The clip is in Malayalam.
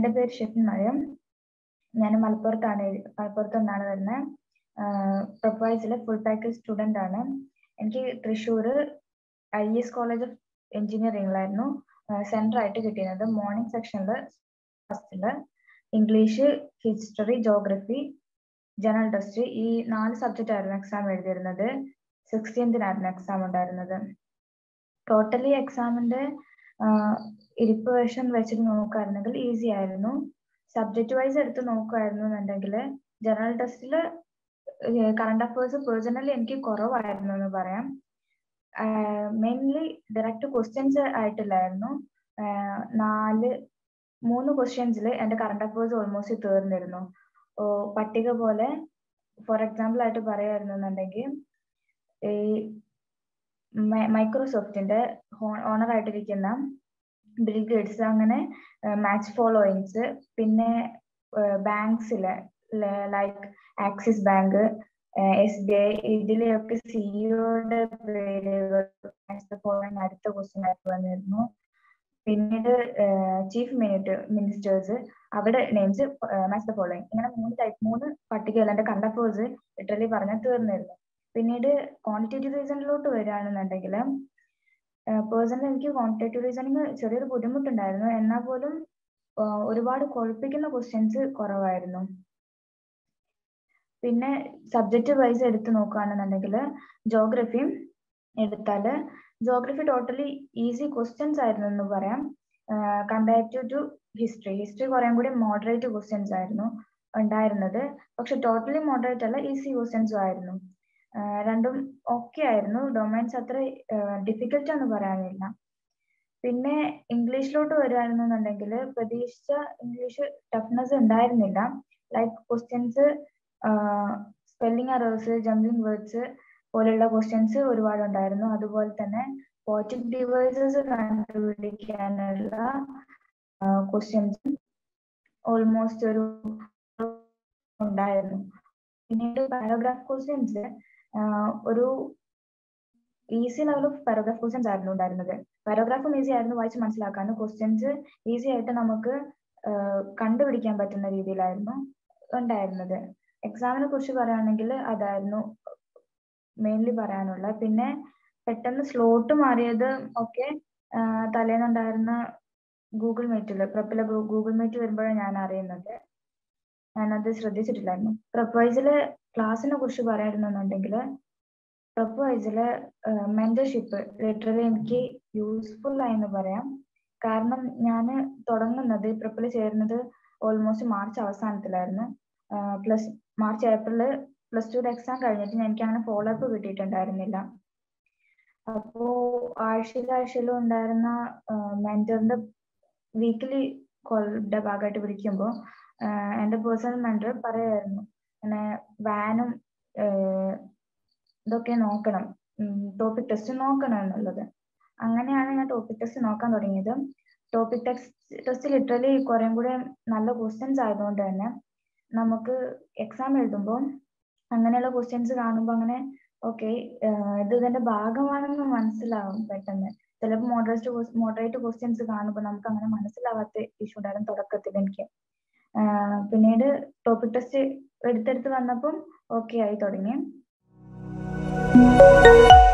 എൻ്റെ പേര് ഷെഫിൻ മയം ഞാൻ മലപ്പുറത്താണ് മലപ്പുറത്ത് നിന്നാണ് വരുന്നത് പ്രൊപ്പൈസിലെ ഫുൾ പാക്കേജ് സ്റ്റുഡൻ്റ് ആണ് എനിക്ക് Thrissur I S college of എഞ്ചിനീയറിംഗിലായിരുന്നു സെൻറ്റർ ആയിട്ട് കിട്ടിയിരുന്നത് മോർണിംഗ് സെക്ഷനിൽ ഫസ്റ്റിൽ English history geography general test ഈ നാല് സബ്ജക്റ്റ് ആയിരുന്നു എക്സാം എഴുതിയിരുന്നത് സിക്സ്റ്റീൻത്തിനായിരുന്നു എക്സാം ഉണ്ടായിരുന്നത് ടോട്ടലി എക്സാമിന്റെ ഇരിപ്പ് വേഷം വെച്ചിട്ട് നോക്കുകയായിരുന്നെങ്കിൽ ഈസി ആയിരുന്നു സബ്ജക്ട് വൈസ് എടുത്ത് നോക്കുമായിരുന്നു എന്നുണ്ടെങ്കിൽ ജനറൽ ടെസ്റ്റിൽ കറണ്ട് അഫയേഴ്സ് പേഴ്സണലി എനിക്ക് കുറവായിരുന്നു എന്ന് പറയാം മെയിൻലി ഡയറക്റ്റ് ക്വസ്റ്റ്യൻസ് ആയിട്ടില്ലായിരുന്നു നാല് മൂന്ന് ക്വസ്റ്റ്യൻസിൽ എൻ്റെ കറണ്ട് അഫയേഴ്സ് ഓൾമോസ്റ്റ് തീർന്നിരുന്നു പട്ടിക പോലെ ഫോർ എക്സാമ്പിൾ ആയിട്ട് പറയുമായിരുന്നുണ്ടെങ്കിൽ ഈ മൈക്രോസോഫ്റ്റിന്റെ ഓണർ ആയിട്ടിരിക്കുന്ന ബിൽ ഗേറ്റ്സ് അങ്ങനെ മാച്ച് ഫോളോയിങ്സ് പിന്നെ ബാങ്ക്സിലെ like Axis bank S B I ഇതിലെയൊക്കെ സിഇഒയുടെ പേരുകൾ ഫോളോയിങ് അടുത്ത ക്വസ്റ്റ്യൻ ആയിട്ട് വന്നിരുന്നു പിന്നീട് ചീഫ് മിനിറ്റ് മിനിസ്റ്റേഴ്സ് അവിടെ നെയിംസ് മാച്ച് ദ ഫോളോയിങ് ഇങ്ങനെ മൂന്ന് ടൈപ്പ് മൂന്ന് പട്ടികകൾ എൻ്റെ കണ്ടപ്പോസ് ലിറ്ററലി പറഞ്ഞാൽ തീർന്നിരുന്നു പിന്നീട് ക്വാണ്ടിറ്റേറ്റീവ് റീസണിലോട്ട് വരികയാണെന്നുണ്ടെങ്കിൽ പേഴ്സണലി എനിക്ക് ക്വാണ്ടിറ്റേറ്റീവ് റീസണിങ് ചെറിയൊരു ബുദ്ധിമുട്ടുണ്ടായിരുന്നു എന്നാൽ പോലും ഒരുപാട് കുഴപ്പിക്കുന്ന ക്വസ്റ്റ്യൻസ് കുറവായിരുന്നു പിന്നെ സബ്ജക്റ്റ് വൈസ് എടുത്ത് നോക്കുകയാണെന്നുണ്ടെങ്കിൽ ജോഗ്രഫിയും എടുത്താൽ ജോഗ്രഫി ടോട്ടലി ഈസി ക്വസ്റ്റ്യൻസ് ആയിരുന്നു എന്ന് പറയാം കമ്പാരിറ്റീവ് ടു ഹിസ്റ്ററി ഹിസ്റ്ററി കുറേ കൂടി മോഡറേറ്റ് ക്വസ്റ്റ്യൻസ് ആയിരുന്നു ഉണ്ടായിരുന്നത് പക്ഷെ ടോട്ടലി മോഡറേറ്റ് അല്ല ഈസി ക്വസ്റ്റ്യൻസും ആയിരുന്നു രണ്ടും ഓക്കെ ആയിരുന്നു ഡൊമൈൻസ് അത്ര ഡിഫിക്കൽട്ട് എന്ന് പറയാനില്ല പിന്നെ ഇംഗ്ലീഷിലോട്ട് വരികയാണെന്നുണ്ടെങ്കിൽ പ്രതീക്ഷിച്ച ഇംഗ്ലീഷ് ടഫ്നെസ് ഉണ്ടായിരുന്നില്ല like questions spelling errors jumbling words പോലെയുള്ള ക്വസ്റ്റ്യൻസ് ഒരുപാട് ഉണ്ടായിരുന്നു അതുപോലെ തന്നെ പോറ്റിക് ഡിവൈസസ് കണ്ടുപിടിക്കാനുള്ള ക്വസ്റ്റ്യൻസ് ഓൾമോസ്റ്റ് ഒരു ഉണ്ടായിരുന്നു പിന്നീട് പാരഗ്രാഫ് ക്വസ്റ്റ്യൻസ് ഒരു easy level of paragraph questions ആയിരുന്നു ഉണ്ടായിരുന്നത് പാരഗ്രാഫും ഈസി ആയിരുന്നു വായിച്ച് മനസ്സിലാക്കാനും ക്വസ്റ്റ്യൻസ് ഈസി ആയിട്ട് നമുക്ക് കണ്ടുപിടിക്കാൻ പറ്റുന്ന രീതിയിലായിരുന്നു ഉണ്ടായിരുന്നത് എക്സാമിനെ കുറിച്ച് പറയുകയാണെങ്കിൽ അതായിരുന്നു മെയിൻലി പറയാനുള്ള പിന്നെ പെട്ടെന്ന് സ്ലോട്ട് മാറിയത് ഒക്കെ തലേന്നുണ്ടായിരുന്ന ഗൂഗിൾ മീറ്റിൽ പ്രപ്പിലെ ഗൂഗിൾ മീറ്റ് വരുമ്പോഴാണ് ഞാൻ അറിയുന്നത് ഞാനത് ശ്രദ്ധിച്ചിട്ടില്ലായിരുന്നു പ്രപ്പോയ്സില് ക്ലാസ്സിനെ കുറിച്ച് പറയായിരുന്നുണ്ടെങ്കിൽ പ്രപ്പോയ്സില് മെന്റർഷിപ്പ് ലിറ്ററലി എനിക്ക് യൂസ്ഫുൾ ആയെന്ന് പറയാം കാരണം ഞാൻ തുടങ്ങുന്നത് പ്രപ്പിൽ ചേരുന്നത് ഓൾമോസ്റ്റ് മാർച്ച് അവസാനത്തിലായിരുന്നു പ്ലസ് മാർച്ച് ഏപ്രില് പ്ലസ് ടുയുടെ എക്സാം കഴിഞ്ഞിട്ട് എനിക്ക് അങ്ങനെ ഫോളോ അപ്പ് കിട്ടിയിട്ടുണ്ടായിരുന്നില്ല അപ്പോ ആഴ്ചയിലാഴ്ചയിലും ഉണ്ടായിരുന്ന മെന്ററിന്റെ വീക്കിലി കോളിന്റെ ഭാഗമായിട്ട് വിളിക്കുമ്പോൾ എൻ്റെ പേഴ്സണൽ മെന്റർ പറയായിരുന്നു അങ്ങനെ വാനും ഇതൊക്കെ നോക്കണം ടോപ്പിക് ടെസ്റ്റ് നോക്കണം എന്നുള്ളത് അങ്ങനെയാണ് ഞാൻ ടോപ്പിക് ടെസ്റ്റ് നോക്കാൻ തുടങ്ങിയത് ടോപ്പിക് ടെസ്റ്റ് ടെസ്റ്റ് ലിറ്ററലി കുറേ കൂടെ നല്ല ക്വസ്റ്റ്യൻസ് ആയതുകൊണ്ട് തന്നെ നമുക്ക് എക്സാം എഴുതുമ്പോൾ അങ്ങനെയുള്ള ക്വസ്റ്റ്യൻസ് കാണുമ്പോൾ അങ്ങനെ ഓക്കെ ഇത് ഇതിന്റെ ഭാഗമാണെന്ന് മനസ്സിലാവും പെട്ടെന്ന് ചിലപ്പോൾ മോഡറേറ്റ് മോഡറേറ്റ് ക്വസ്റ്റ്യൻസ് കാണുമ്പോൾ നമുക്ക് അങ്ങനെ മനസ്സിലാവാത്ത ഇഷ്യൂ ഉണ്ടായിരുന്നു തുടക്കത്തിൽ എനിക്ക് പിന്നീട് ടോപ്പിക് ടെസ്റ്റ് എടുത്തെടുത്ത് വന്നപ്പം ഓക്കെ ആയി തുടങ്ങി